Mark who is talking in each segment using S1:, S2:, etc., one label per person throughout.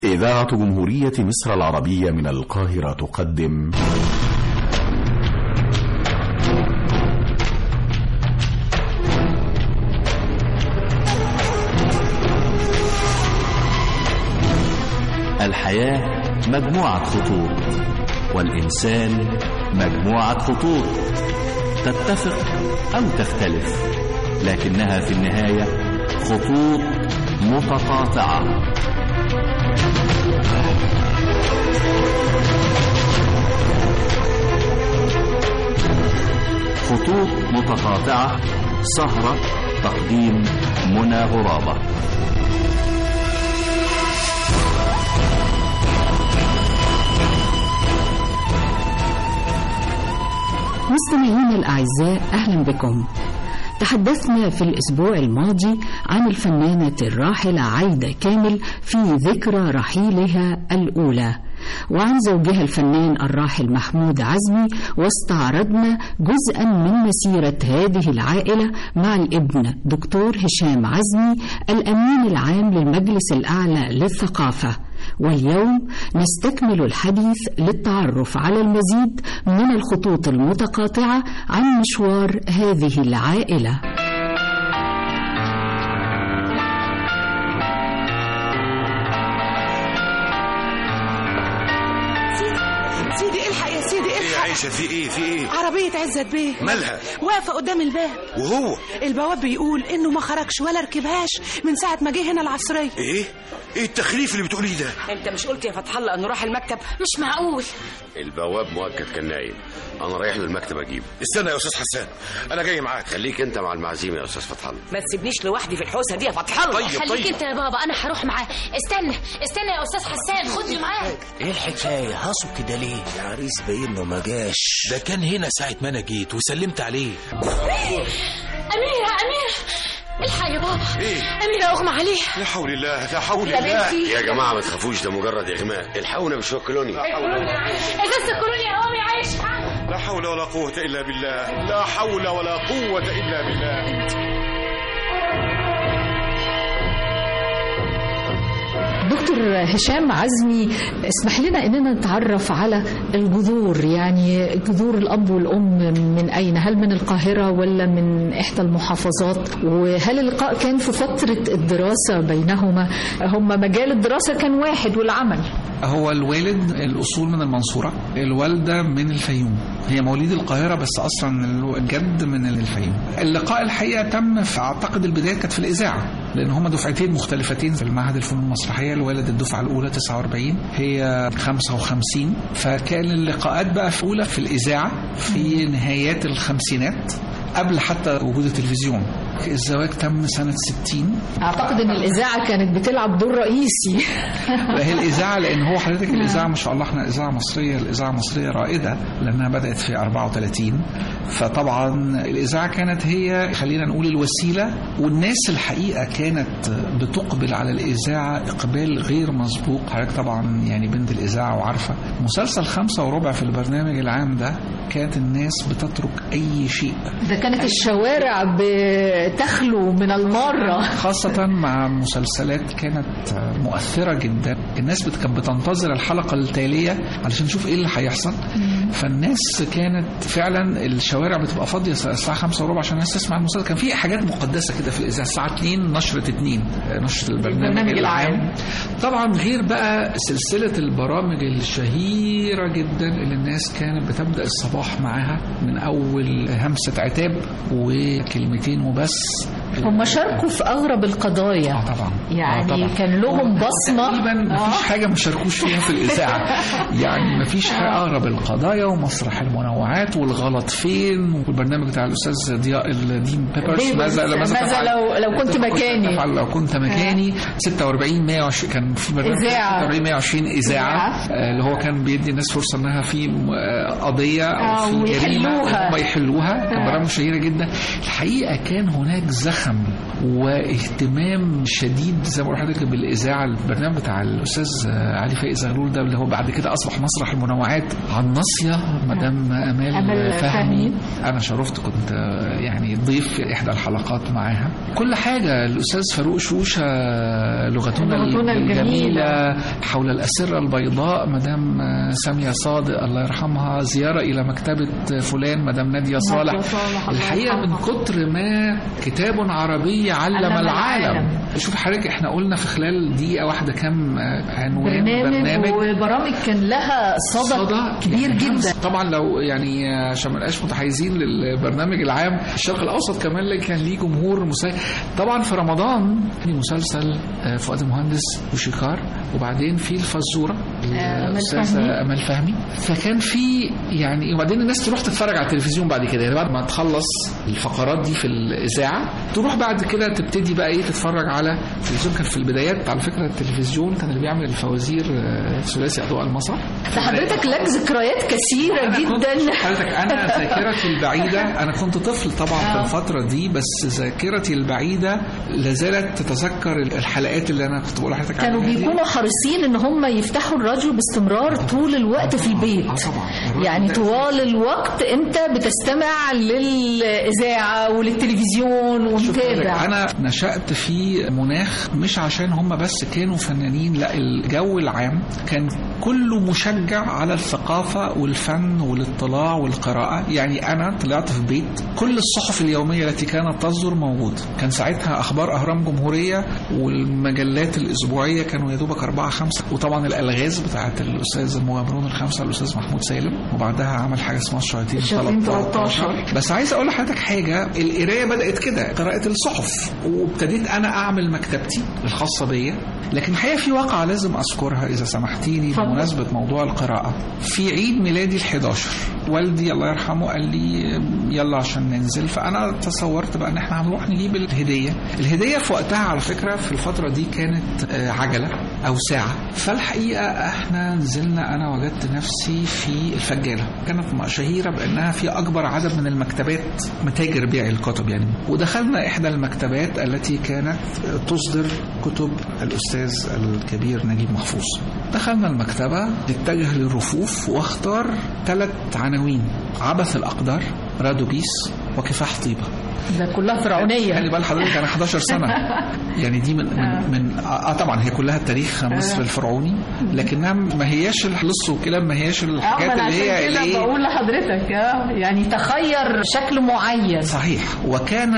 S1: إذاعة جمهورية مصر العربية من القاهرة تقدم
S2: الحياة مجموعة خطوط والإنسان مجموعة خطوط تتفق أو تختلف لكنها في النهاية خطوط متقاطعة خطوط متقاطعة سهرة تقديم منى غرابة
S3: مستمعينا الأعزاء أهلا بكم تحدثنا في الأسبوع الماضي عن الفنانة الراحلة عايدة كامل في ذكرى رحيلها الأولى وعن زوجها الفنان الراحل محمود عزمي واستعرضنا جزءا من مسيرة هذه العائلة مع الابن دكتور هشام عزمي الأمين العام للمجلس الأعلى للثقافة واليوم نستكمل الحديث للتعرف على المزيد من الخطوط المتقاطعة عن مشوار هذه العائلة
S4: سيدي الحق يا سيدي
S5: ايه يا
S4: الحق
S5: عيشة في ايه في ايه
S4: عربية عزت بيه
S5: مالها
S4: واقفة قدام الباب
S5: وهو
S4: البواب بيقول انه ما خرجش ولا ركبهاش من ساعة ما جه هنا العصرية
S5: ايه ايه التخريف اللي بتقوليه ده
S6: انت مش قلت يا فتح الله انه راح المكتب
S7: مش معقول
S8: البواب مؤكد كان نايم انا رايح له المكتب اجيبه
S5: استنى يا استاذ حسان انا جاي معاك
S8: خليك انت مع المعزيم يا استاذ فتح الله
S6: ما تسيبنيش لوحدي في الحوسه دي يا فتح الله
S5: طيب
S7: خليك
S5: طيب
S7: انت يا بابا انا هروح معاه استنى استنى يا استاذ حسان خدني معاك
S9: ايه الحكايه هصب كده ليه العريس باين له ما جاش
S10: ده كان هنا ساعة ما أنا جيت وسلمت عليه
S7: اميره اميره الحق يا بابا
S5: ايه
S7: اميره اغمى عليها
S5: لا حول الله لا حول
S7: يا
S5: الله
S7: بنتي
S8: يا جماعه ما تخافوش ده مجرد اغماء الحقونا بشويه كولونيا
S7: ازازه الكولونيا يا امي عايشه
S5: لا حول ولا قوة إلا بالله لا حول ولا قوة إلا بالله
S11: دكتور هشام عزمي اسمح لنا اننا نتعرف على الجذور يعني جذور الاب والام من اين هل من القاهره ولا من احدى المحافظات وهل اللقاء كان في فتره الدراسه بينهما هم مجال الدراسه كان واحد والعمل
S12: هو الوالد الأصول من المنصورة الوالدة من الفيوم هي مواليد القاهرة بس أصلا الجد من الفيوم اللقاء الحقيقة تم في أعتقد البداية كانت في الإذاعة لأن هما دفعتين مختلفتين في المعهد الفنون المسرحية الوالد الدفعة الأولى 49 هي 55 فكان اللقاءات بقى في أولى في الإذاعة في نهايات الخمسينات قبل حتى وجود التلفزيون الزواج تم سنة 60
S11: اعتقد ان الاذاعه كانت بتلعب دور رئيسي
S12: هي الإذاعة لأن هو حضرتك الإذاعة ما شاء الله احنا إذاعة مصرية الإذاعة المصرية رائدة لأنها بدأت في 34 فطبعا الإذاعة كانت هي خلينا نقول الوسيلة والناس الحقيقة كانت بتقبل على الإذاعة إقبال غير مسبوق حضرتك طبعا يعني بنت الإذاعة وعارفة مسلسل خمسة وربع في البرنامج العام ده كانت الناس بتترك أي شيء
S11: ده كانت الشوارع بتخلو من المره
S12: خاصة مع مسلسلات كانت مؤثرة جدا الناس بت- كانت بتنتظر الحلقة التالية علشان تشوف ايه اللي هيحصل فالناس كانت فعلا الشوارع بتبقى فاضية الساعة خمسة وربع عشان الناس تسمع المسلسل كان في حاجات مقدسة كده في الإذاعة الساعة 2 نشرة 2 نشرة البرنامج
S11: البرنامج العام.
S12: العام طبعا غير بقى سلسلة البرامج الشهيرة جدا اللي الناس كانت بتبدأ الصباح معاها من أول همسة عتاب وكلمتين وبس
S11: هم شاركوا في اغرب القضايا
S12: آه طبعا
S11: يعني
S12: آه طبعا.
S11: كان لهم بصمه
S12: تقريبا مفيش حاجه ما شاركوش فيها في الاذاعه يعني مفيش حاجه اقرب القضايا ومسرح المنوعات والغلط فين والبرنامج بتاع الاستاذ ضياء الدين بيبرز
S11: بيبرز.
S12: ماذا
S11: ماذا
S12: تفعل؟
S11: لو- لو كنت مكاني؟
S12: تفعل لو كنت مكاني 46 120 كان في برنامج
S11: إذاعة.
S12: 46 120 اذاعه
S11: إذاعة.
S12: آه، اللي هو كان بيدي الناس فرصه انها في آه، قضيه
S11: آه،
S12: او في جريمه
S11: ويحلوها.
S12: هم يحلوها كان
S11: آه.
S12: برامج شهيره جدا الحقيقه كان هناك زخم زخم واهتمام شديد زي ما بقول لحضرتك بالاذاعه البرنامج بتاع الاستاذ علي فايق زغلول ده اللي هو بعد كده اصبح مسرح المنوعات عن ناصيه مدام امال,
S11: أمال
S12: فهمي انا شرفت كنت يعني ضيف في احدى الحلقات معاها كل حاجه الاستاذ فاروق شوشه لغتنا,
S11: لغتنا الجميلة.
S12: الجميله حول الاسره البيضاء مدام ساميه صادق الله يرحمها زياره الى مكتبه فلان مدام ناديه صالح
S11: صالح، الله
S12: الحقيقه من
S11: يرحمها.
S12: كتر ما كتاب عربي علم,
S11: علم
S12: العالم.
S11: العالم.
S12: شوف حضرتك احنا قلنا في خلال دقيقه واحده كم عنوان
S11: برنامج, وبرامج كان لها صدى, كبير
S12: يعني
S11: جدا
S12: طبعا لو يعني عشان ما نبقاش متحيزين للبرنامج العام الشرق الاوسط كمان اللي كان ليه جمهور مسا... طبعا في رمضان في مسلسل آه، فؤاد المهندس وشيكار وبعدين في الفزوره
S11: أمل
S12: الأستاذة
S11: فهمي.
S12: امل فهمي فكان في يعني وبعدين الناس تروح تتفرج على التلفزيون بعد كده يعني بعد ما تخلص الفقرات دي في الاذاعه تروح بعد كده تبتدي بقى ايه تتفرج على التلفزيون كان في البدايات على فكره التلفزيون كان اللي بيعمل الفوازير آه، ثلاثي اضواء المسرح
S11: ده حضرتك لك ذكريات كثيرة جدا
S12: حضرتك انا ذاكرتي البعيده انا كنت طفل طبعا في الفتره دي بس ذاكرتي البعيده لا زالت تتذكر الحلقات اللي انا كنت بقول لحضرتك
S11: كانوا
S12: عليها دي.
S11: بيكونوا حريصين ان هم يفتحوا الراديو باستمرار طول الوقت في البيت يعني طوال الوقت انت بتستمع للاذاعه وللتلفزيون ومتابع
S12: انا نشأت في مناخ مش عشان هم بس كانوا فنانين لا الجو العام كان كله مشجع على الثقافة والفن والاطلاع والقراءة يعني أنا طلعت في بيت كل الصحف اليومية التي كانت تصدر موجود كان ساعتها أخبار أهرام جمهورية والمجلات الأسبوعية كانوا يا دوبك أربعة خمسة وطبعا الألغاز بتاعت الأستاذ المغامرون الخمسة الأستاذ محمود سالم وبعدها عمل حاجة اسمها الشياطين
S11: الشياطين
S12: 13 بس عايز أقول لحضرتك حاجة القراية بدأت كده قراءة الصحف وابتديت أنا أعمل مكتبتي الخاصة بيا لكن الحقيقة في واقعة لازم أذكرها إذا سمحتي لي بمناسبة موضوع القراءة في عيد ميلادي ال11 والدي الله يرحمه قال لي يلا عشان ننزل فأنا تصورت بقى إن إحنا هنروح نجيب الهدية الهدية في وقتها على فكرة في الفترة دي كانت آه، عجلة أو ساعة فالحقيقة إحنا نزلنا أنا وجدت نفسي في الفجالة كانت شهيرة بأنها في أكبر عدد من المكتبات متاجر بيع الكتب يعني ودخلنا إحدى المكتبات التي كانت تصدر كتب الأستاذ الكبير نجيب محفوظ دخلنا المكتبة نتجه للرفوف واختار ثلاث عناوين عبث الأقدار رادوبيس وكفاح طيبة
S11: ده كلها فرعونيه
S12: خلي بال حضرتك انا 11 سنه يعني دي من من, من اه طبعا هي كلها تاريخ مصر
S11: آه.
S12: الفرعوني لكنها ما هياش اللص والكلام ما هياش الحاجات
S11: اه
S12: اللي هي اللي
S11: كده
S12: ايه
S11: بقول لحضرتك اه يعني تخير شكل معين
S12: صحيح وكان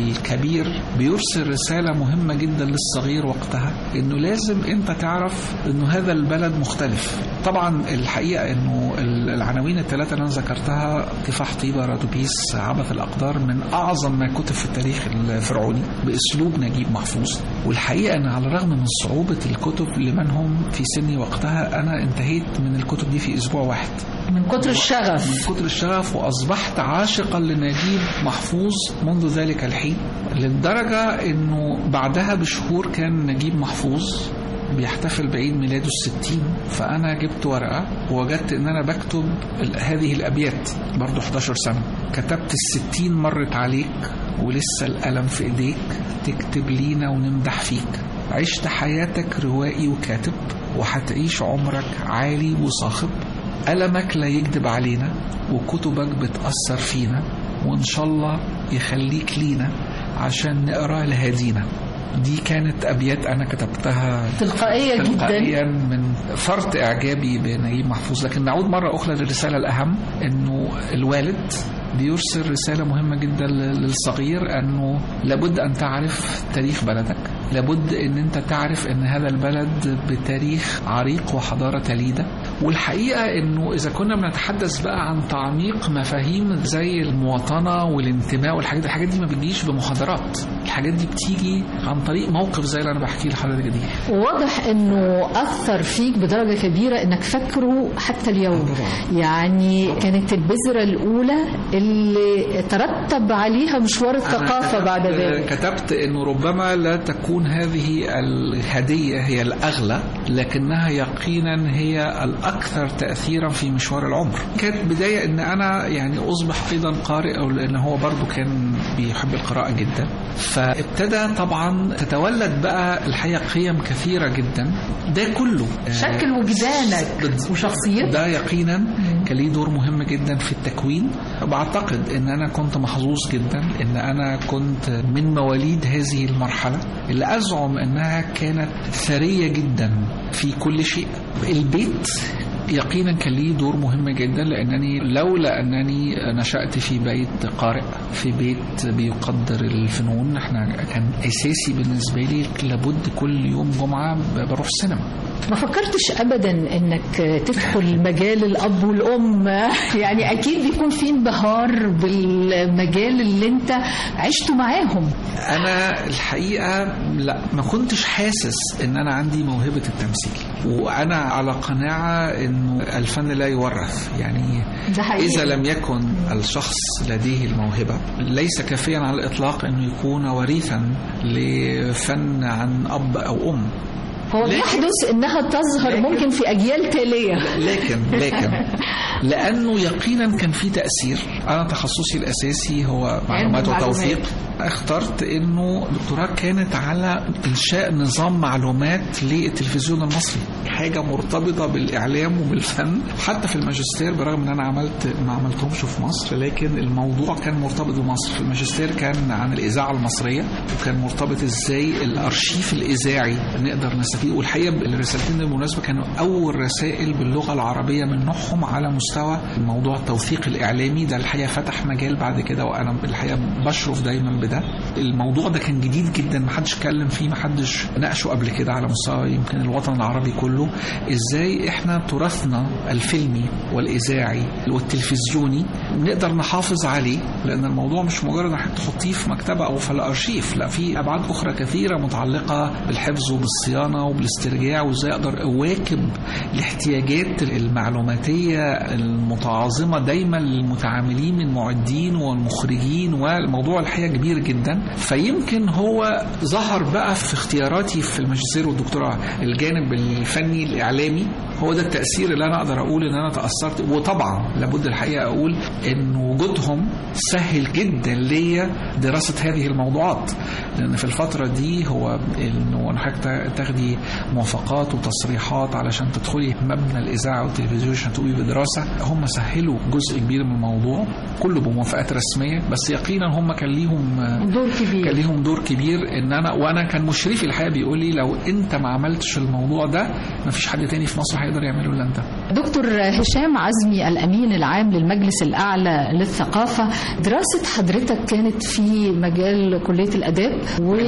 S12: الكبير بيرسل رسالة مهمة جدا للصغير وقتها انه لازم انت تعرف انه هذا البلد مختلف طبعا الحقيقة انه العناوين الثلاثة اللي انا ذكرتها كفاح طيبة رادوبيس عبث الاقدار من اعظم ما كتب في التاريخ الفرعوني باسلوب نجيب محفوظ والحقيقة ان على الرغم من صعوبة الكتب لمن هم في سني وقتها انا انتهيت من الكتب دي في اسبوع واحد
S11: من كتر الشغف
S12: من كتر الشغف واصبحت عاشقا لنجيب محفوظ منذ ذلك الحين للدرجه انه بعدها بشهور كان نجيب محفوظ بيحتفل بعيد ميلاده الستين فأنا جبت ورقة ووجدت إن أنا بكتب ال- هذه الأبيات برضو 11 سنة كتبت الستين مرت عليك ولسه القلم في إيديك تكتب لينا ونمدح فيك عشت حياتك روائي وكاتب وهتعيش عمرك عالي وصاخب ألمك لا يكذب علينا وكتبك بتأثر فينا وإن شاء الله يخليك لينا عشان نقرأ لهدينا دي كانت أبيات أنا كتبتها
S11: تلقائية جدا
S12: تلقائيا من فرط إعجابي بنجيب محفوظ لكن نعود مرة أخرى للرسالة الأهم إنه الوالد بيرسل رسالة مهمة جدا للصغير أنه لابد أن تعرف تاريخ بلدك لابد أن أنت تعرف أن هذا البلد بتاريخ عريق وحضارة تليدة والحقيقة أنه إذا كنا بنتحدث بقى عن تعميق مفاهيم زي المواطنة والانتماء والحاجات دي الحاجات دي ما بتجيش بمحاضرات الحاجات دي بتيجي عن طريق موقف زي اللي أنا بحكيه لحضرتك دي
S11: واضح انه اثر فيك بدرجه كبيره انك فاكره حتى اليوم يعني كانت البذره الاولى اللي ترتب عليها مشوار الثقافه بعد ذلك
S12: كتبت انه ربما لا تكون هذه الهديه هي الاغلى لكنها يقينا هي الاكثر تاثيرا في مشوار العمر كانت بدايه ان انا يعني اصبح ايضا قارئ او لان هو برضو كان بيحب القراءه جدا ف فابتدى طبعا تتولد بقى الحقيقه قيم كثيره جدا ده كله
S11: شكل وجدانك وشخصيتك
S12: ده يقينا كان ليه دور مهم جدا في التكوين بعتقد ان انا كنت محظوظ جدا ان انا كنت من مواليد هذه المرحله اللي ازعم انها كانت ثريه جدا في كل شيء البيت يقينا كان ليه دور مهم جدا لانني لولا انني نشات في بيت قارئ في بيت بيقدر الفنون احنا كان اساسي بالنسبه لي لابد كل يوم جمعه بروح السينما
S11: ما فكرتش ابدا انك تدخل مجال الاب والام يعني اكيد بيكون في انبهار بالمجال اللي انت عشته معاهم
S12: انا الحقيقه لا ما كنتش حاسس ان انا عندي موهبه التمثيل وانا على قناعه انه الفن لا يورث يعني
S11: ده حقيقي.
S12: اذا لم يكن الشخص لديه الموهبه ليس كافيا على الاطلاق انه يكون وريثا لفن عن اب او ام
S11: هو بيحدث انها تظهر ممكن في اجيال تاليه
S12: لكن لكن لانه يقينا كان في تاثير انا تخصصي الاساسي هو معلومات وتوثيق اخترت انه دكتوراه كانت على انشاء نظام معلومات للتلفزيون المصري حاجه مرتبطه بالاعلام وبالفن حتى في الماجستير برغم ان انا عملت ما عملتهمش في مصر لكن الموضوع كان مرتبط بمصر في الماجستير كان عن الاذاعه المصريه وكان مرتبط ازاي الارشيف الاذاعي نقدر نستفيد والحقيقه الرسالتين بالمناسبه كانوا اول رسائل باللغه العربيه من نوعهم على مستوى موضوع التوثيق الاعلامي ده الحقيقه فتح مجال بعد كده وانا الحقيقه بشرف دايما بده الموضوع ده كان جديد جدا ما حدش اتكلم فيه ما حدش ناقشه قبل كده على مستوى يمكن الوطن العربي كله ازاي احنا تراثنا الفيلمي والاذاعي والتلفزيوني نقدر نحافظ عليه لان الموضوع مش مجرد انك تحطيه في مكتبه او في الارشيف لا في ابعاد اخرى كثيره متعلقه بالحفظ وبالصيانه وبالاسترجاع وازاي اقدر اواكب الاحتياجات المعلوماتيه المتعاظمه دايما للمتعاملين من المعدين والمخرجين والموضوع الحقيقه كبير جدا فيمكن هو ظهر بقى في اختياراتي في الماجستير والدكتوراه الجانب الفني الاعلامي هو ده التاثير اللي انا اقدر اقول ان انا تاثرت وطبعا لابد الحقيقه اقول ان وجودهم سهل جدا ليا دراسه هذه الموضوعات لان في الفتره دي هو انه حضرتك تاخدي موافقات وتصريحات علشان تدخلي مبنى الاذاعه والتلفزيون عشان تقومي بدراسه هم سهلوا جزء كبير من الموضوع كله بموافقات رسميه بس يقينا هم كان ليهم
S11: دور كبير
S12: كان ليهم دور كبير ان انا وانا كان مشرفي الحقيقه بيقول لي لو انت ما عملتش الموضوع ده ما فيش حد تاني في مصر هيقدر يعمله الا انت
S11: دكتور هشام عزمي الامين العام للمجلس الاعلى للثقافه دراسه حضرتك كانت في مجال كليه الاداب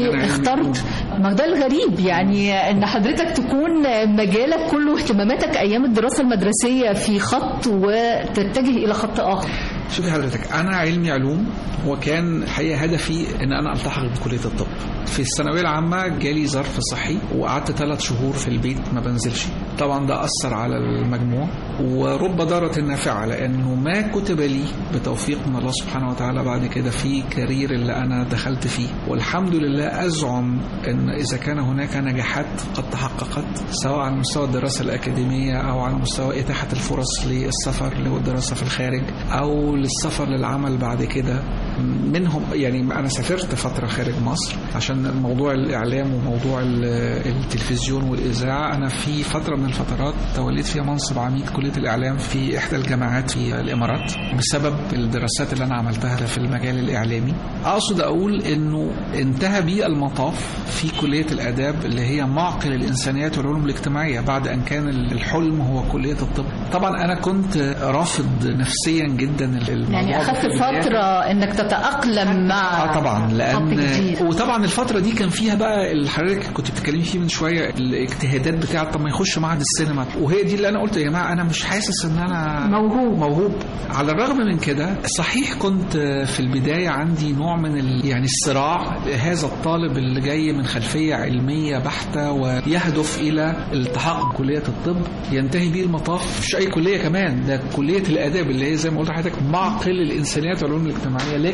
S11: واخترت مجال غريب يعني ان حضرتك تكون مجالك كله اهتماماتك ايام الدراسه المدرسيه في خط وتتجه الى خط اخر
S12: شوفي حضرتك انا علمي علوم وكان الحقيقه هدفي ان انا التحق بكليه الطب في الثانويه العامه جالي ظرف صحي وقعدت ثلاث شهور في البيت ما بنزلش طبعا ده اثر على المجموع ورب ضاره نافعه لانه ما كتب لي بتوفيق من الله سبحانه وتعالى بعد كده في كارير اللي انا دخلت فيه والحمد لله ازعم ان اذا كان هناك نجاحات قد تحققت سواء على مستوى الدراسه الاكاديميه او على مستوى اتاحه الفرص للسفر للدراسه في الخارج او للسفر للعمل بعد كده منهم يعني انا سافرت فتره خارج مصر عشان موضوع الاعلام وموضوع التلفزيون والاذاعه انا في فتره من الفترات توليت فيها منصب عميد كليه الاعلام في احدى الجامعات في الامارات بسبب الدراسات اللي انا عملتها في المجال الاعلامي اقصد اقول انه انتهى بي المطاف في كليه الاداب اللي هي معقل الانسانيات والعلوم الاجتماعيه بعد ان كان الحلم هو كليه الطب طبعا انا كنت رافض نفسيا جدا الموضوع
S11: يعني اخذت فتره انك تتاقلم مع
S12: اه طبعا لان وطبعا الفتره دي كان فيها بقى اللي حضرتك كنت بتتكلمي فيه من شويه الاجتهادات بتاعه طب ما يخش معهد السينما وهي دي اللي انا قلت يا جماعه انا مش حاسس ان انا
S11: موهوب
S12: موهوب على الرغم من كده صحيح كنت في البدايه عندي نوع من ال... يعني الصراع هذا الطالب اللي جاي من خلفيه علميه بحته ويهدف الى الالتحاق بكليه الطب ينتهي بيه المطاف مش اي كليه كمان ده كليه الاداب اللي هي زي ما قلت لحضرتك معقل الانسانيات والعلوم الاجتماعيه لكن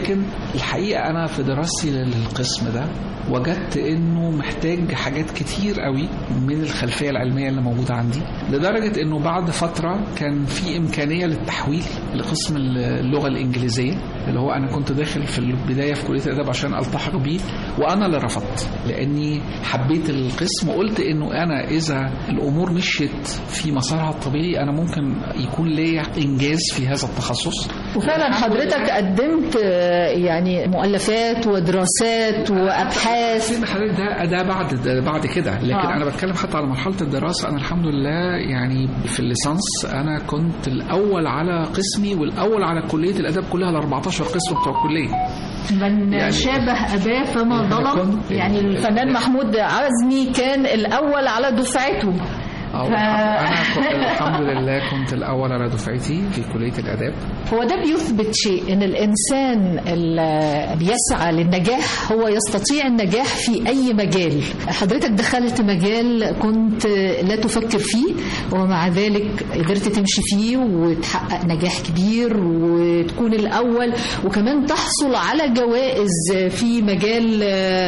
S12: لكن الحقيقه انا في دراستي للقسم ده وجدت انه محتاج حاجات كتير قوي من الخلفيه العلميه اللي موجوده عندي لدرجه انه بعد فتره كان في امكانيه للتحويل لقسم اللغه الانجليزيه اللي هو انا كنت داخل في البدايه في كليه الادب عشان التحق بيه وانا اللي رفضت لاني حبيت القسم وقلت انه انا اذا الامور مشيت في مسارها الطبيعي انا ممكن يكون ليا انجاز في هذا التخصص
S11: وفعلا حضرتك قدمت يعني مؤلفات ودراسات وابحاث
S12: فين حضرتك ده ده بعد ده بعد كده لكن آه. انا بتكلم حتى على مرحله الدراسه انا الحمد لله يعني في الليسانس انا كنت الاول على قسمي والاول على كليه الاداب كلها ال 14 قسم بتوع الكليه
S11: من يعني شابه أباه فما ظلم يعني الفنان محمود عزمي كان الأول على دفعته
S12: ف... أنا كنت الحمد لله كنت الأول على دفعتي في كلية الآداب
S11: هو ده بيثبت شيء إن الإنسان اللي بيسعى للنجاح هو يستطيع النجاح في أي مجال حضرتك دخلت مجال كنت لا تفكر فيه ومع ذلك قدرت تمشي فيه وتحقق نجاح كبير وتكون الأول وكمان تحصل على جوائز في مجال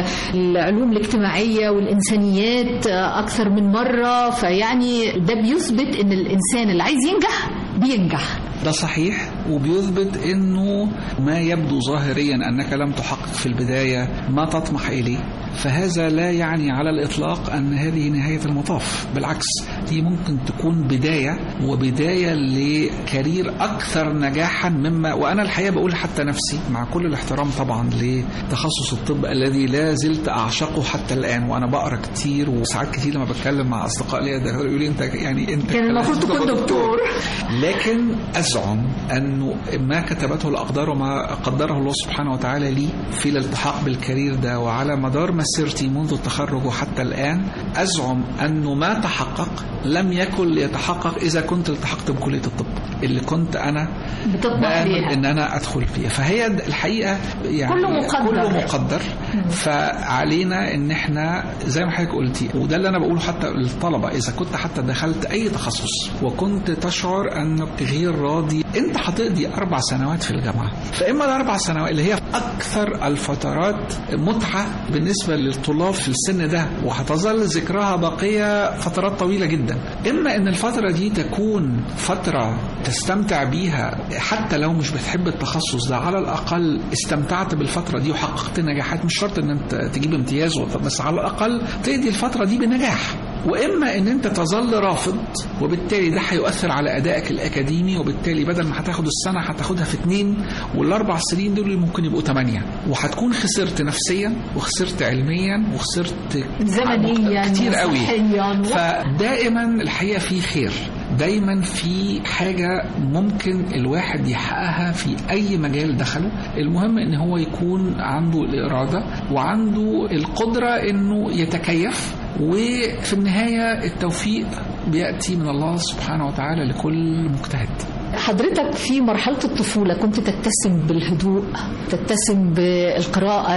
S11: العلوم الاجتماعية والإنسانيات أكثر من مرة فيعني يعني ده بيثبت ان الانسان اللي عايز ينجح بينجح
S12: ده صحيح وبيثبت انه ما يبدو ظاهريا انك لم تحقق في البدايه ما تطمح اليه فهذا لا يعني على الاطلاق ان هذه نهايه المطاف بالعكس دي ممكن تكون بدايه وبدايه لكارير اكثر نجاحا مما وانا الحقيقه بقول حتى نفسي مع كل الاحترام طبعا لتخصص الطب الذي لا زلت اعشقه حتى الان وانا بقرا كتير وساعات كتير لما بتكلم مع اصدقاء ليا يقولوا لي انت يعني انت
S11: كان المفروض تكون دكتور
S12: لكن ازعم انه ما كتبته الاقدار وما قدره الله سبحانه وتعالى لي في الالتحاق بالكارير ده وعلى مدار مسيرتي منذ التخرج وحتى الان ازعم انه ما تحقق لم يكن ليتحقق اذا كنت التحقت بكليه الطب اللي كنت انا
S11: بتطمح
S12: ان انا ادخل فيها فهي الحقيقه يعني
S11: كله مقدر
S12: كله مقدر فعلينا ان احنا زي ما حضرتك قلتي وده اللي انا بقوله حتى للطلبه اذا كنت حتى دخلت اي تخصص وكنت تشعر انك غير راضي انت هتقضي اربع سنوات في الجامعه فاما الاربع سنوات اللي هي اكثر الفترات متعه بالنسبه للطلاب في السن ده وهتظل ذكرها باقيه فترات طويله جدا اما ان الفتره دي تكون فتره تستمتع بيها حتى لو مش بتحب التخصص ده على الاقل استمتعت بالفتره دي وحققت نجاحات مش شرط ان انت تجيب امتياز بس على الاقل تقضي الفتره دي بنجاح واما ان انت تظل رافض وبالتالي ده هيؤثر على ادائك الاكاديمي وبالتالي بدل ما هتاخد السنه هتاخدها في اتنين والاربع سنين دول ممكن يبقوا ثمانيه وهتكون خسرت نفسيا وخسرت علميا وخسرت
S11: زمنيا
S12: كتير قوي
S11: وصحياً.
S12: فدائما الحقيقه في خير دايما في حاجة ممكن الواحد يحققها في أي مجال دخله المهم إن هو يكون عنده الإرادة وعنده القدرة إنه يتكيف وفي النهاية التوفيق بيأتي من الله سبحانه وتعالى لكل مجتهد
S11: حضرتك في مرحلة الطفولة كنت تتسم بالهدوء تتسم بالقراءة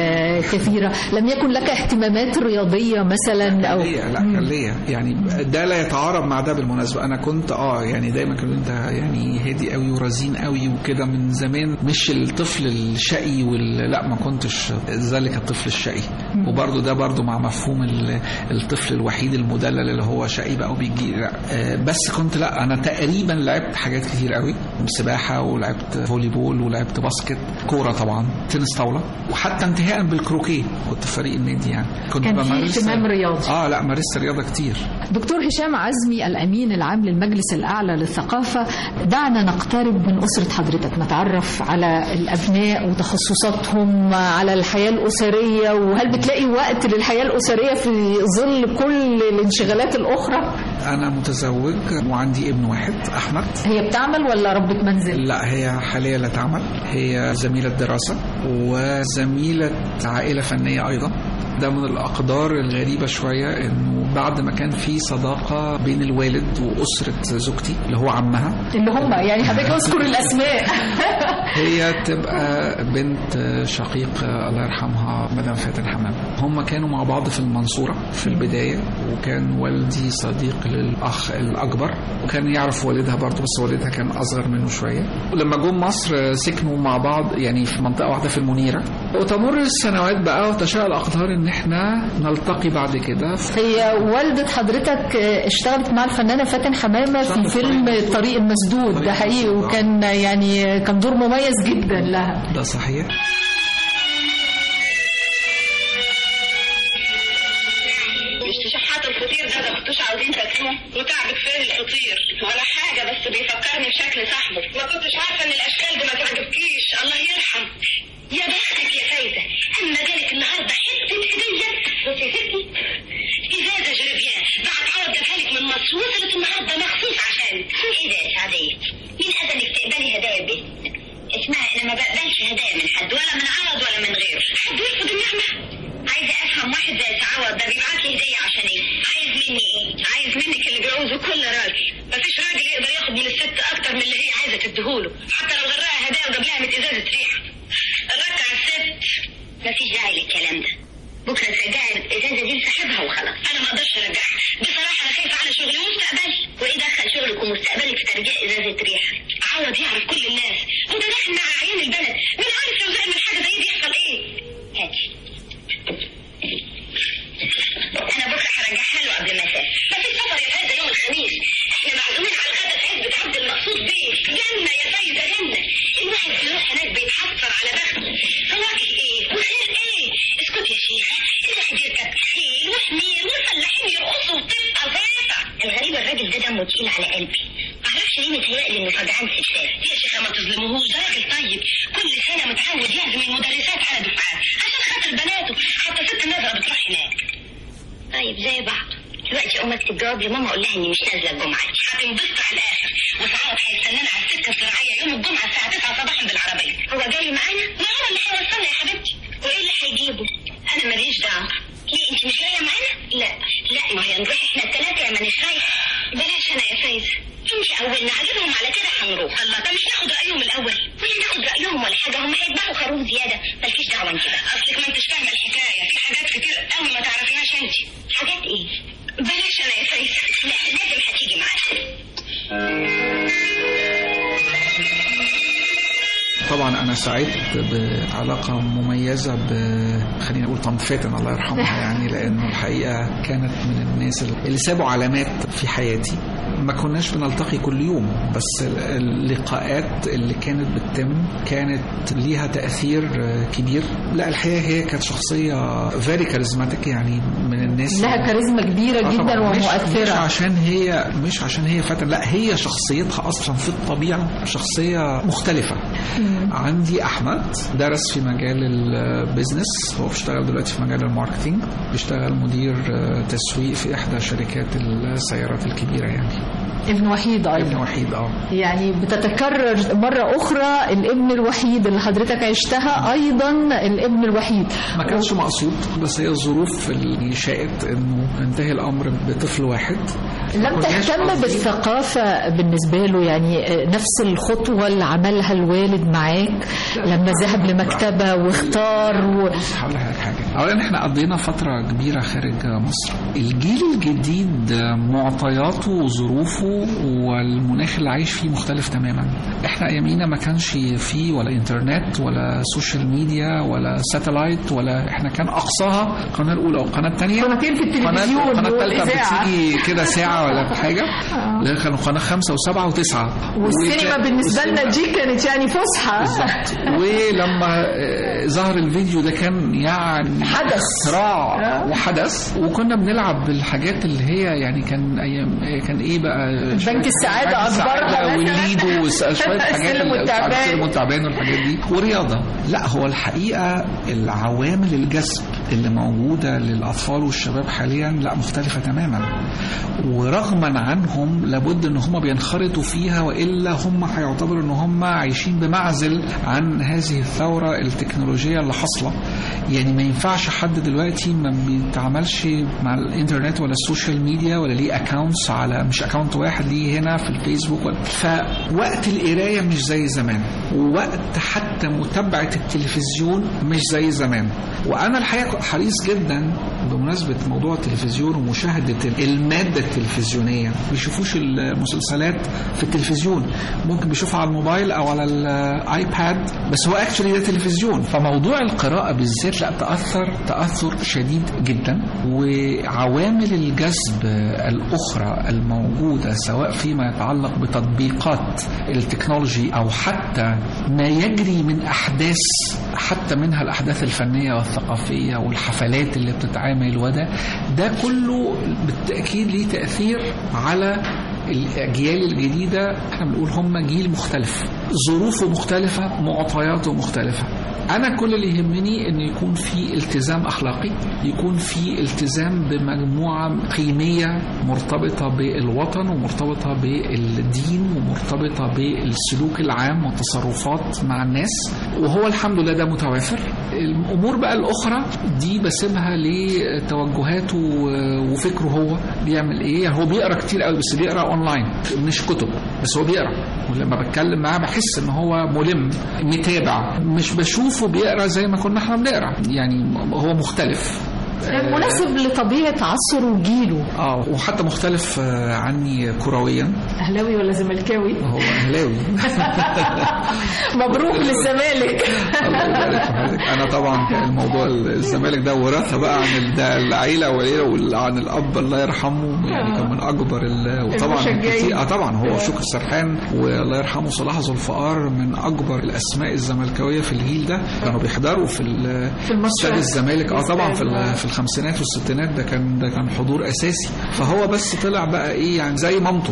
S11: الكثيرة لم يكن لك اهتمامات رياضية مثلا أو
S12: ليا لا كان ليا يعني ده لا يتعارض مع ده بالمناسبة أنا كنت اه يعني دايما كنت أنت يعني هادي قوي ورزين قوي وكده من زمان مش الطفل الشقي وال... لا ما كنتش ذلك الطفل الشقي وبرضه ده برضه مع مفهوم ال- الطفل الوحيد المدلل اللي هو شقي بقى وبيجي لا آه، بس كنت لا أنا تقريبا لعبت حاجات كتير قوي سباحة ولعبت فولي بول ولعبت باسكت كورة طبعا تنس طاولة وحتى انتهاء بالكروكيه كنت في فريق النادي يعني كنت
S11: كان في
S12: بمارس-
S11: اهتمام رياضي.
S12: اه لا مارست رياضة كتير
S11: دكتور هشام عزمي الأمين العام للمجلس الأعلى للثقافة دعنا نقترب من أسرة حضرتك نتعرف على الأبناء وتخصصاتهم على الحياة الأسرية وهل بتلاقي وقت للحياة الأسرية في ظل كل الانشغالات الأخرى
S12: أنا متزوج وعندي ابن واحد أحمد
S11: هي بتعمل ولا ربة منزل؟
S12: لا هي حاليا لا تعمل هي زميلة دراسة وزميلة عائلة فنية أيضا ده من الأقدار الغريبة شوية إنه بعد ما كان في صداقة بين الوالد وأسرة زوجتي اللي هو عمها
S11: اللي هم يعني حضرتك اذكر الاسماء
S12: هي تبقى بنت شقيق الله يرحمها مدام فاتن حمام هم كانوا مع بعض في المنصورة في البداية وكان والدي صديق للأخ الأكبر وكان يعرف والدها برضه بس والدها كان أصغر منه شوية ولما جم مصر سكنوا مع بعض يعني في منطقة واحدة في المنيرة وتمر السنوات بقى وتشاء الأقدار إن إحنا نلتقي بعد كده
S11: هي والدة حضرتك اشتغلت مع الفنانة فاتن حمامة في فيلم الطريق المسدود ده حقيقي وكان يعني كان دور مميز جدا لها
S12: ده صحيح
S13: مش تشحات الفطير ده ما كنتوش عاوزين تاكلوه وتعبك فين الفطير ولا حاجه بس بيفكرني بشكل صاحبه ما كنتش عارفه ان الاشكال دي ما تعجبكيش الله يرحم يا بختك يا فايزه اما جالك النهارده حته هديه بصي يا ستي ازازه جريفيان بعد عوض جابها لك من مصر وصلت النهارده مخصوص عشان ايه ده يا سعديه مين اذنك تقبلي هدايا بيتك اسمعي انا ما بقبلش هدايا من حد ولا من عرض ولا من غيره حد يرفض النعمه عايزه افهم واحد زي تعوض ده بيبعت لي هديه عشان ايه عايز مني ايه عايز منك اللي بيعوزه كل راجل مفيش راجل يقدر ياخد من الست اكتر من اللي هي عايزه تديهوله حتى لو غرقها هدايا وجاب لها 100 ازازه ريحه الرك على الست مفيش داعي للكلام ده بكره ترجعي الازازه دي لصاحبها وخلاص انا ما اقدرش ارجعها بصراحه انا خايفه على شغلي ومستقبلي وايه دخل شغلك ومستقبلك في ترجيع ازازه ريحه عوض يعرف كل الناس وده داخل مع عيان البلد مين عارف لو زعل من حاجه زي دي يحصل ايه هاتي انا بكره هرجعها له قبل ما اسافر بس السفر يا فايزه يوم الخميس احنا معزومين على الغدا في عزبه عبد المقصود بيه جنه يا فايزه جنه الواحد بيروح هناك بيتحسر على بخته فواكه ايه وخير ايه اسكت يا شيخه الواحد يركب خيل وحمير والفلاحين يرقصوا وتبقى فايزه الغريب الراجل ده دمه تقيل على قلبي معرفش ليه متهيألي انه فجعان ستات يا شيخه ما تظلموهوش ده راجل طيب كل سنه متعود يهزم المدرسات على دفعات عشان خاطر بناته حتى ست النظره بتروح هناك طيب زي بعض دلوقتي اقوم اكتب جواب لماما اقول لها اني مش نازله الجمعه دي هتنبسط على الاخر وسعاد هيستنانا على السكه الزراعيه يوم الجمعه الساعه 9 صباحا بالعربيه هو جاي معانا؟ ما هو اللي هيوصلنا يا حبيبتي وايه اللي هيجيبه؟ انا ماليش دعوه ليه انت مش جايه معانا؟ لا لا ما هي نروح احنا الثلاثه يا مانيش رايحه بلاش انا يا فايزه انت اولنا عاجبهم على كده هنروح الله طب مش ناخد رايهم الاول مش ناخد رايهم ولا حاجه هم هيذبحوا خروف زياده مالكيش دعوه انت بقى اصلك ما انتش فاهمه الحكايه في حاجات كتير قوي ما تعرفيهاش انت حاجات ايه؟ بلاش انا يا فايزه لا لازم هتيجي معانا
S12: طبعا انا سعدت بعلاقه مميزه ب خلينا نقول طنط فاتن الله يرحمها يعني لانه الحقيقه كانت من الناس اللي سابوا علامات في حياتي ما كناش بنلتقي كل يوم بس اللقاءات اللي كانت بتتم كانت ليها تاثير كبير لا الحقيقه هي كانت شخصيه فيري كاريزماتيك يعني من الناس
S11: لها كاريزما كبيره جدا
S12: طبعاً مش-
S11: ومؤثره
S12: مش عشان هي مش عشان هي فاتن لا هي شخصيتها اصلا في الطبيعه شخصيه مختلفه عندي احمد درس في مجال البيزنس هو بيشتغل دلوقتي في مجال الماركتينج بيشتغل مدير آه، تسويق في احدى شركات السيارات الكبيره يعني
S11: ابن وحيد ايضا
S12: ابن وحيد اه
S11: يعني بتتكرر مرة أخرى الابن الوحيد اللي حضرتك عشتها أيضا الابن الوحيد
S12: ما كانش مقصود بس هي الظروف اللي شاءت انه انتهي الامر بطفل واحد
S11: لم
S12: ما كناش
S11: تهتم
S12: قاصدين.
S11: بالثقافة بالنسبة له يعني نفس الخطوة اللي عملها الوالد معاك لما ذهب لمكتبة واختار و...
S12: هقول لك حاجه اولا احنا قضينا فتره كبيره خارج مصر الجيل الجديد معطياته وظروفه والمناخ اللي عايش فيه مختلف تماما احنا ايامينا ما كانش فيه ولا انترنت ولا سوشيال ميديا ولا ساتلايت ولا احنا كان اقصاها القناه الاولى والقناه الثانيه
S11: قناتين في التلفزيون
S12: القناه الثالثه
S11: والإذاعة.
S12: بتيجي كده ساعه ولا حاجه لا كانوا قناه خمسه وسبعه وتسعه
S11: والسينما
S12: وكان-
S11: بالنسبة لنا
S12: والسينما-
S11: دي كانت يعني فسحة
S12: بالظبط ولما آه، ظهر الفيديو ده كان يعني
S11: حدث.
S12: اختراع وحدث وكنا بنلعب بالحاجات اللي هي يعني كان ايام كان ايه بقى
S11: بنك السعادة
S12: بنك السعادة
S11: أكبرها مثلاً.
S12: والليدو وشويه حاجات
S11: السلم
S12: اللي-
S11: والتعبان.
S12: السلم والتعبان والحاجات دي ورياضه لا هو الحقيقه العوامل الجذب اللي موجودة للأطفال والشباب حاليا لا مختلفة تماما ورغما عنهم لابد ان هم بينخرطوا فيها والا هم هيعتبروا ان هم عايشين بمعزل عن هذه الثوره التكنولوجيه اللي حاصله يعني ما ينفعش حد دلوقتي ما بيتعاملش مع الانترنت ولا السوشيال ميديا ولا ليه اكونتس على مش اكونت واحد ليه هنا في الفيسبوك ولا فوقت القرايه مش زي زمان ووقت حتى متابعه التلفزيون مش زي زمان وانا الحقيقه حريص جدا بمناسبه موضوع التلفزيون ومشاهده الماده التلفزيونيه بيشوفوش المسلسلات في التلفزيون ممكن بيشوفها على الموبايل او على الايباد بس هو اكشلي ده تلفزيون فموضوع القراءه بالذات لا تاثر تاثر شديد جدا وعوامل الجذب الاخرى الموجوده سواء فيما يتعلق بتطبيقات التكنولوجي او حتى ما يجري من احداث حتى منها الاحداث الفنيه والثقافيه والحفلات اللي بتتعامل وده ده كله بالتاكيد ليه تاثير على الاجيال الجديده احنا بنقول هم جيل مختلف ظروفه مختلفه معطياته مختلفه انا كل اللي يهمني ان يكون في التزام اخلاقي يكون في التزام بمجموعه قيميه مرتبطه بالوطن ومرتبطه بالدين ومرتبطه بالسلوك العام والتصرفات مع الناس وهو الحمد لله ده متوافر الامور بقى الاخرى دي بسيبها لتوجهاته وفكره هو بيعمل ايه يعني هو بيقرا كتير قوي بس بيقرا اونلاين مش كتب بس هو بيقرا ولما بتكلم معاه بحس ان هو ملم متابع مش بشوفه بيقرا زي ما كنا احنا بنقرا يعني هو مختلف
S11: مناسب لطبيعة عصره وجيله
S12: اه وحتى مختلف عني كرويا
S11: اهلاوي ولا زملكاوي؟
S12: هو اهلاوي
S11: مبروك للزمالك
S12: انا طبعا الموضوع الزمالك ده وراثه بقى عن ده العيله وعن الاب الله يرحمه يعني كان من اكبر وطبعا كتير اه طبعا هو شكر سرحان والله يرحمه صلاح ذو الفقار من اكبر الاسماء الزملكاويه في الجيل ده كانوا بيحضروا في
S11: في
S12: استاد الزمالك اه طبعا في في الخمسينات والستينات ده كان ده كان حضور اساسي فهو بس طلع بقى ايه يعني زي مامته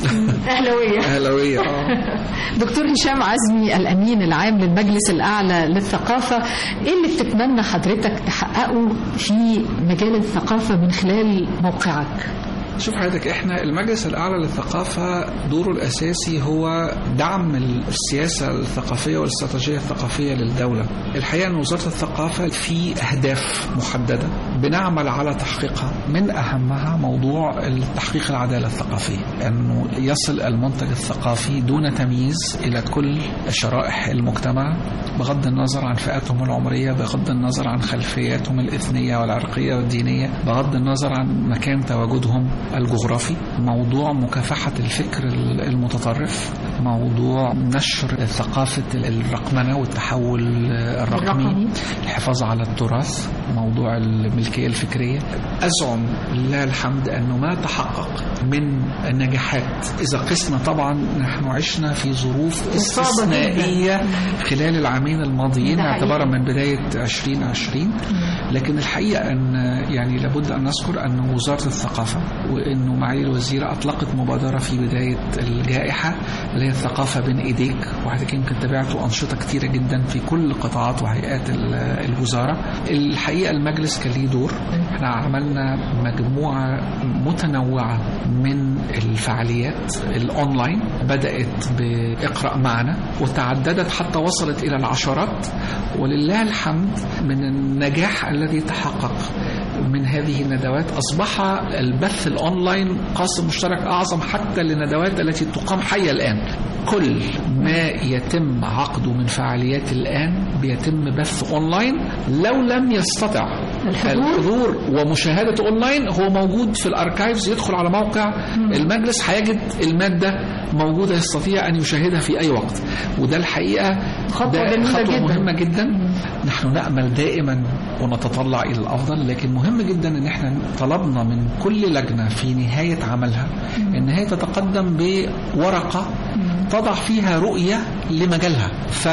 S11: اهلاويه
S12: اهلاويه اه
S11: دكتور هشام عزمي الامين العام للمجلس الاعلى للثقافه ايه اللي بتتمنى حضرتك تحققه في مجال الثقافه من خلال موقعك
S12: شوف حضرتك احنا المجلس الاعلى للثقافه دوره الاساسي هو دعم السياسه الثقافيه والاستراتيجيه الثقافيه للدوله. الحقيقه ان وزاره الثقافه في اهداف محدده بنعمل على تحقيقها من اهمها موضوع تحقيق العداله الثقافيه انه يصل المنتج الثقافي دون تمييز الى كل شرائح المجتمع بغض النظر عن فئاتهم العمريه بغض النظر عن خلفياتهم الاثنيه والعرقيه والدينيه بغض النظر عن مكان تواجدهم الجغرافي موضوع مكافحة الفكر المتطرف موضوع نشر ثقافة الرقمنة والتحول الرقمي الحفاظ على التراث موضوع الملكية الفكرية أزعم لله الحمد أنه ما تحقق من النجاحات إذا قسنا طبعا نحن عشنا في ظروف استثنائية خلال العامين الماضيين اعتبارا من بداية 2020 لكن الحقيقة أن يعني لابد أن نذكر أن وزارة الثقافة وانه معالي الوزيره اطلقت مبادره في بدايه الجائحه اللي هي الثقافه بين ايديك وحضرتك يمكن تابعتوا انشطه كتيره جدا في كل قطاعات وهيئات الوزاره الحقيقه المجلس كان ليه دور احنا عملنا مجموعه متنوعه من الفعاليات الاونلاين بدات باقرا معنا وتعددت حتى وصلت الى العشرات ولله الحمد من النجاح الذي تحقق من هذه الندوات اصبح البث الاونلاين قاسم مشترك اعظم حتى للندوات التي تقام حيه الان كل ما يتم عقده من فعاليات الان بيتم بث اونلاين لو لم يستطع
S11: الحضور,
S12: الحضور ومشاهده اونلاين هو موجود في الاركايفز يدخل على موقع المجلس هيجد الماده موجوده يستطيع ان يشاهدها في اي وقت وده الحقيقه
S11: خطوه,
S12: ده
S11: جميلة
S12: خطوة
S11: جدا.
S12: مهمه جدا نحن نامل دائما ونتطلع الى الافضل لكن مهم جدا ان احنا طلبنا من كل لجنه في نهايه عملها ان هي تتقدم بورقه تضع فيها رؤيه لمجالها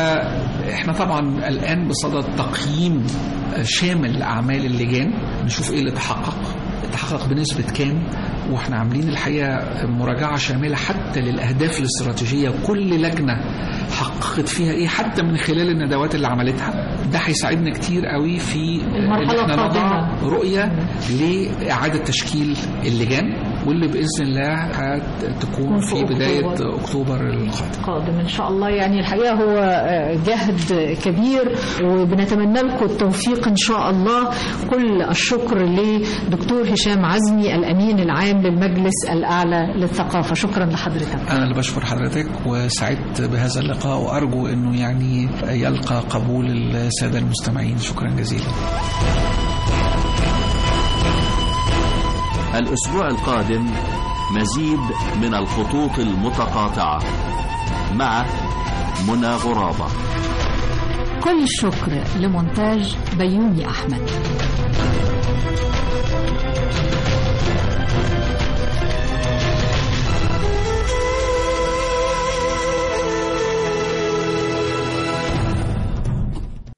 S12: فاحنا طبعا الان بصدد تقييم شامل لاعمال اللجان نشوف ايه اللي تحقق تحقق بنسبة كام واحنا عاملين الحقيقة مراجعة شاملة حتى للأهداف الاستراتيجية كل لجنة حققت فيها ايه حتى من خلال الندوات اللي عملتها ده هيساعدنا كتير قوي في
S11: المرحلة
S12: إن احنا نضع
S11: القادمة.
S12: رؤيه لاعاده تشكيل اللجان واللي باذن الله هتكون
S11: في
S12: في بدايه
S11: أكتوبر.
S12: اكتوبر القادم
S11: قادم ان شاء الله يعني الحقيقه هو آه، جهد كبير وبنتمنى لكم التوفيق ان شاء الله كل الشكر لدكتور هشام عزمي الامين العام للمجلس الاعلى للثقافه شكرا لحضرتك
S12: انا اللي بشكر حضرتك وسعدت بهذا اللقاء وارجو انه يعني يلقى قبول الساده المستمعين شكرا جزيلا
S2: الأسبوع القادم مزيد من الخطوط المتقاطعة مع منى غرابة
S3: كل الشكر لمونتاج بيومي أحمد